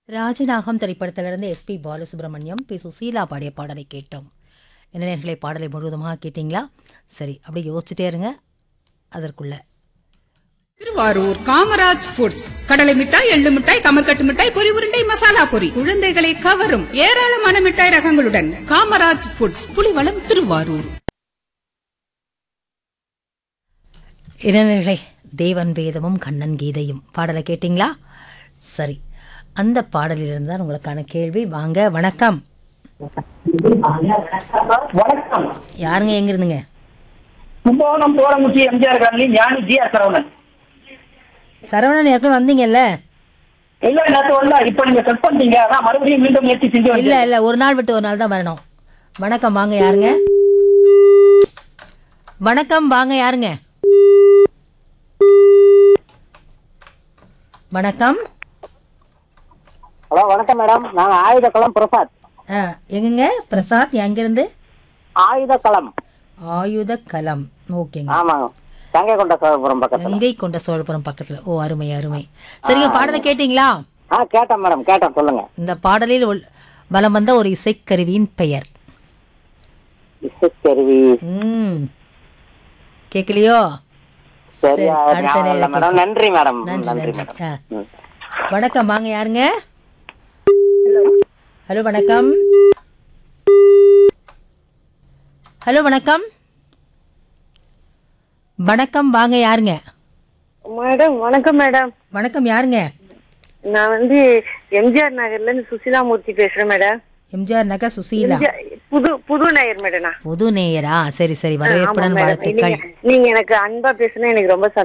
ராஜநாகம் திரைப்படத்திலிருந்து SP Balasubramaniam B Susheela பாடிய பாடலை கேட்டோம் என்ன நேர்களை பாடலை முழுவதுமாக கேட்டிங்களா சரி அப்படியே யோசிச்சுட்டே இருங்க அதற்குள்ள திருவாரூர் காமராஜ் ஃபுட்ஸ் கடலை மிட்டாய் எள்ளு மிட்டாய் கமர்கட்டு மிட்டாய் பொரி உருண்டை மசாலா பொரி குழந்தைகளை கவரும் ஏராளமான மிட்டாய் ரகங்களுடன் காமராஜ் ஃபுட்ஸ் புலிவளம் திருவாரூர் இளைஞர்களே தேவன் வேதமும் கண்ணன் கீதையும் பாடலை கேட்டிங்களா சரி அந்த பாடலிலிருந்து தான் உங்களுக்கான கேள்வி வாங்க வணக்கம் வணக்கம் யாருங்க எங்க இருந்துங்க கும்பகோணம் தோரங்குச்சி எம்ஜிஆர் காலனி ஞானி ஜி ஆர் சரவணன் சரவணன் ஏற்கனவே வந்தீங்கல்ல இல்ல நேற்று வரல இப்ப நீங்க கட் பண்ணிட்டீங்க அதான் மறுபடியும் மீண்டும் முயற்சி செஞ்சு இல்ல வந்தேன். இல்ல ஒரு நாள் விட்டு ஒரு நாள் தான் வரணும் வணக்கம் வாங்க யாருங்க வணக்கம் வாங்க யாருங்க வணக்கம் ஹலோ வணக்கம் மேடம் நாங்க ஆயுதக்களம் பிரசாத் ஆ, எங்கங்க பிரசாத் எங்கிருந்து ஆயுதக்களம் ஆயுத கலம் ஓகேங்க ஆமாங்க தங்கை கொண்ட சோழபுரம் பக்கத்துல கங்கை கொண்ட சோழபுரம் பக்கத்துல ஓ அருமை அருமை சரிங்க பாடலை கேட்டீங்களா ஆ கேட்டேன் மேடம் கேட்டேன் சொல்லுங்க இந்த பாடலில் உள்- வலம் வந்த ஒரு இசைக்கருவியின் பெயர் இசைக்கருவி ம் கேட்கலையோ சரியா சரி, அடுத்த ஞாபகம் இல்ல நேரம் மேடம் நன்றி மேடம் நன்றி நன்றி நன்றி மேடம் ஆ. ம். வணக்கம் வாங்க யாருங்க ஹலோ வணக்கம் ஹலோ வணக்கம் வணக்கம் வாங்க யாருங்க மேடம் வணக்கம் மேடம் வணக்கம் யாருங்க நான் வந்து எம்ஜிஆர் நகர்ல இருந்து சுசிலாமூர்த்தி பேசுறேன் madam MGR Nagar Susheela MGR Pudhu Pudhu நகர் மேடம் நான் புது நேயரா சரி சரி ஆமா வரவேற்புடன் மேடம் வாழ்த்துக்கள் நீங்க நீங்க எனக்கு அன்பா பேசுனா எனக்கு ரொம்ப